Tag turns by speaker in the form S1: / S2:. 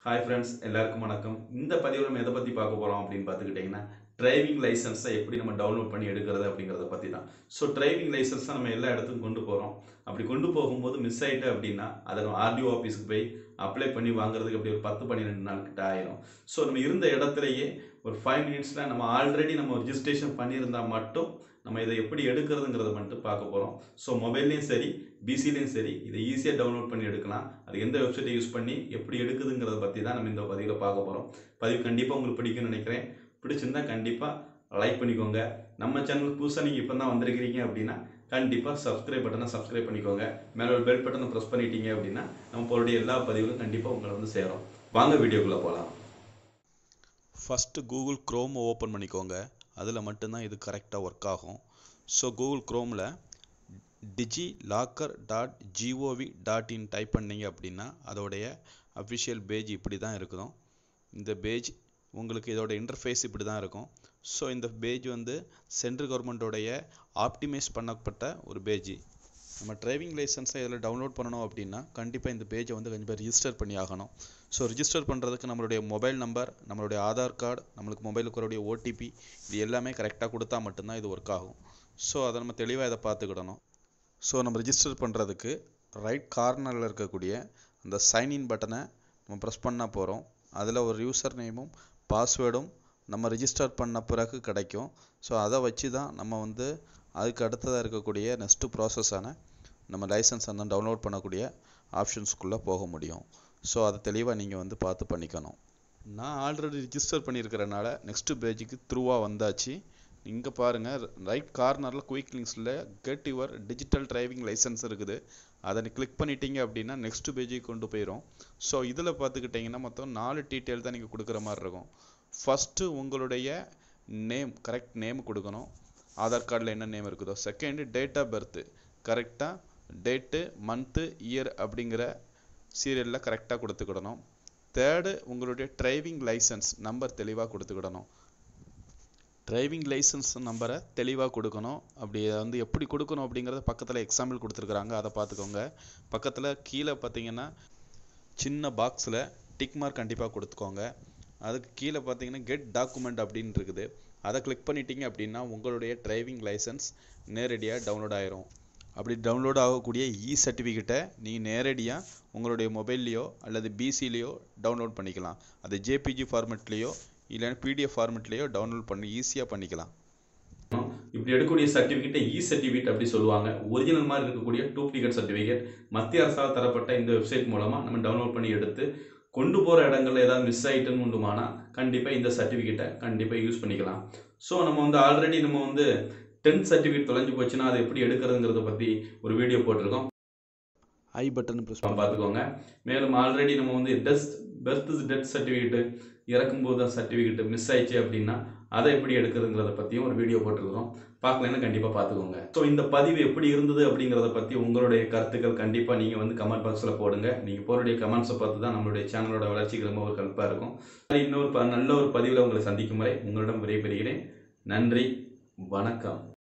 S1: hi friends எல்லாருக்கும் வணக்கம் இந்த பதிவில் நம்ம எதை பற்றி பார்க்க போகிறோம் அப்படின்னு பார்த்துக்கிட்டிங்கன்னா டிரைவிங் லைசன்ஸை எப்படி நம்ம டவுன்லோட் பண்ணி எடுக்கிறது அப்படிங்கிறத பற்றி தான் ஸோ டிரைவிங் லைசன்ஸை நம்ம எல்லா இடத்துக்கும் கொண்டு போகிறோம் அப்படி கொண்டு போகும்போது மிஸ் ஆயிட்டு அப்படின்னா அதை நம்ம ஆர்டிஓ ஆஃபீஸுக்கு போய் அப்ளை பண்ணி வாங்குறதுக்கு அப்படி ஒரு பத்து பன்னிரெண்டு நாள் கிட்ட ஆயிரும் ஸோ நம்ம இருந்த இடத்துலையே ஒரு ஃபைவ் மினிட்ஸில் நம்ம ஆல்ரெடி நம்ம ரிஜிஸ்ட்ரேஷன் பண்ணியிருந்தால் மட்டும் நம்ம இதை எப்படி எடுக்கிறதுங்கிறத மட்டும் பார்க்க போகிறோம் ஸோ மொபைல்லையும் சரி பிசிலையும் சரி இதை ஈஸியாக டவுன்லோட் பண்ணி எடுக்கலாம் அது எந்த வெப்சைட்டை யூஸ் பண்ணி எப்படி எடுக்குதுங்கிறத பற்றி தான் நம்ம இந்த பதிவில் பார்க்க போகிறோம் பதிவு கண்டிப்பாக உங்களுக்கு பிடிக்கும்னு நினைக்கிறேன் பிடிச்சிருந்தா கண்டிப்பாக லைக் பண்ணிக்கோங்க நம்ம சேனல் புதுசாக நீங்கள் இப்போ தான் வந்திருக்கிறீங்க அப்படின்னா கண்டிப்பாக சப்ஸ்கிரைப் பட்டனை சப்ஸ்கிரைப் பண்ணிக்கோங்க மேலே ஒரு பெல் பட்டனை ப்ரெஸ் பண்ணிட்டீங்க அப்படின்னா நம்ம போருடைய எல்லா பதிவுகளும் கண்டிப்பாக உங்களை வந்து சேரும் வாங்க வீடியோக்குள்ளே போகலாம்
S2: ஃபஸ்ட்டு கூகுள் க்ரோம் ஓப்பன் பண்ணிக்கோங்க அதில் மட்டும்தான் இது கரெக்டாக ஒர்க் ஆகும் ஸோ கூகுள் க்ரோமில் DigiLocker dot GOV dot in type பண்ணீங்க அப்படின்னா அதோடைய அஃபிஷியல் பேஜ் இப்படி தான் இருக்கும் இந்த பேஜ் உங்களுக்கு இதோட இன்டர்ஃபேஸ் இப்படி தான் இருக்கும் ஸோ இந்த பேஜ் வந்து சென்ட்ரல் கவர்மெண்ட்டோடைய ஆப்டிமைஸ் பண்ணப்பட்ட ஒரு பேஜ் நம்ம டிரைவிங் லைசன்ஸை இதில் டவுன்லோட் பண்ணணும் அப்படின்னா கண்டிப்பாக இந்த பேஜை வந்து கண்டிப்பாக ரிஜிஸ்டர் பண்ணி ஆகணும் ஸோ ரிஜிஸ்டர் பண்ணுறதுக்கு நம்மளுடைய மொபைல் நம்பர் நம்மளுடைய ஆதார் கார்டு நம்மளுக்கு மொபைலுக்கு வரக்கூடிய ஓடிபி இது எல்லாமே கரெக்டாக கொடுத்தா மட்டும்தான் இது ஒர்க் ஆகும் ஸோ அதை நம்ம தெளிவாக இதை பார்த்துக்கிடணும் ஸோ நம்ம ரிஜிஸ்டர் பண்ணுறதுக்கு ரைட் கார்னரில் இருக்கக்கூடிய அந்த சைன்இன் பட்டனை நம்ம ப்ரெஸ் பண்ண போகிறோம் அதில் ஒரு யூசர் நேமும் பாஸ்வேர்டும் நம்ம ரிஜிஸ்டர் பண்ண பிறகு கிடைக்கும் ஸோ அதை வச்சு தான் நம்ம வந்து அதுக்கு அடுத்ததாக இருக்கக்கூடிய நெக்ஸ்ட்டு ப்ராசஸான நம்ம லைசன்ஸ் வந்து டவுன்லோட் பண்ணக்கூடிய ஆப்ஷன்ஸ்குள்ளே போக முடியும் ஸோ அதை தெளிவாக நீங்கள் வந்து பார்த்து பண்ணிக்கணும் நான் ஆல்ரெடி ரிஜிஸ்டர் பண்ணியிருக்கிறனால நெக்ஸ்ட்டு பேஜுக்கு த்ரூவாக வந்தாச்சு இங்கே பாருங்கள் ரைட் கார்னரில் குயிக் லிங்க்ஸில் get your digital driving licence இருக்குது அதை கிளிக் பண்ணிட்டீங்க அப்படின்னா நெக்ஸ்ட் பேஜுக்கு கொண்டு போயிடும் ஸோ இதில் பார்த்துக்கிட்டிங்கன்னா மொத்தம் நாலு டீட்டெயில் தான் நீங்கள் கொடுக்குற மாதிரி இருக்கும் ஃபஸ்ட்டு உங்களுடைய நேம் கரெக்ட் நேம் கொடுக்கணும் ஆதார் கார்டில் என்ன நேம் இருக்குதோ செகண்டு டேட் ஆஃப் பர்த்து கரெக்டாக டேட்டு மந்த்து இயர் அப்படிங்கிற சீரியலில் கரெக்டாக கொடுத்துக்கிடணும் தேர்டு உங்களுடைய டிரைவிங் லைசன்ஸ் நம்பர் தெளிவாக கொடுத்துக்கிடணும் டிரைவிங் லைசன்ஸ் நம்பரை தெளிவாக கொடுக்கணும் அப்படி வந்து எப்படி கொடுக்கணும் அப்படிங்கிறத பக்கத்தில் எக்ஸாம்பிள் கொடுத்துருக்குறாங்க அதை பார்த்துக்கோங்க பக்கத்தில் கீழே பார்த்தீங்கன்னா சின்ன பாக்ஸில் டிக் மார்க் கண்டிப்பாக கொடுத்துக்கோங்க அதுக்கு கீழே பார்த்தீங்கன்னா கெட் டாக்குமெண்ட் அப்படின்னு இருக்குது அதை கிளிக் பண்ணிட்டீங்க அப்படின்னா உங்களுடைய டிரைவிங் லைசன்ஸ் நேரடியாக டவுன்லோட் ஆயிரும் அப்படி டவுன்லோட் ஆகக்கூடிய இ சர்டிஃபிகேட்டை நீங்கள் நேரடியாக உங்களுடைய மொபைல்லையோ அல்லது பிசிலேயோ டவுன்லோட் பண்ணிக்கலாம் அது ஜேபிஜி ஃபார்மெட்லேயோ இல்லைன்னா பிடிஎஃப் ஃபார்மெட்லேயோ டவுன்லோட் பண்ணி ஈஸியாக பண்ணிக்கலாம்
S1: இப்படி எடுக்கக்கூடிய சர்டிஃபிகேட்டை இ சர்டிஃபிகேட் அப்படி சொல்லுவாங்க ஒரிஜினல் மாதிரி இருக்கக்கூடிய டூப்ளிகேட் சர்டிஃபிகேட் மத்திய அரசால் தரப்பட்ட இந்த வெப்சைட் மூலமாக நம்ம டவுன்லோட் பண்ணி எடுத்து கொண்டு போகிற இடங்கள்ல ஏதாவது மிஸ் ஆகிட்டுன்னு உண்டுமானா கண்டிப்பாக இந்த சர்டிஃபிகேட்டை கண்டிப்பாக யூஸ் பண்ணிக்கலாம் ஸோ நம்ம வந்து ஆல்ரெடி நம்ம வந்து டென்த் சர்டிஃபிகேட் தொலைஞ்சு போச்சுன்னா அதை எப்படி எடுக்கிறதுங்கிறத பற்றி ஒரு வீடியோ போட்டிருக்கோம்
S2: ஐ பட்டன் ப்ரெஸ்
S1: பார்த்துக்கோங்க மேலும் ஆல்ரெடி நம்ம வந்து டெஸ்ட் பெர்த் டெத் சர்டிஃபிகேட்டு இறக்கும்போது தான் சர்டிஃபிகேட் மிஸ் ஆயிடுச்சு அப்படின்னா அதை எப்படி எடுக்கிறதுங்கிறத பற்றியும் ஒரு வீடியோ போட்டிருக்கிறோம் பார்க்கலன்னா கண்டிப்பாக பார்த்துக்கோங்க ஸோ இந்த பதிவு எப்படி இருந்தது அப்படிங்கிறத பற்றி உங்களுடைய கருத்துக்கள் கண்டிப்பாக நீங்கள் வந்து கமெண்ட் பாக்ஸில் போடுங்க நீங்கள் போருடைய கமெண்ட்ஸை பார்த்து தான் நம்மளுடைய சேனலோட வளர்ச்சிக்கு ரொம்ப ஒரு ஹெல்ப்பாக இருக்கும் இன்னொரு ப- நல்ல ஒரு பதிவில் உங்களை சந்திக்கும் வரை உங்களிடம் விடைபெறுகிறேன் நன்றி வணக்கம்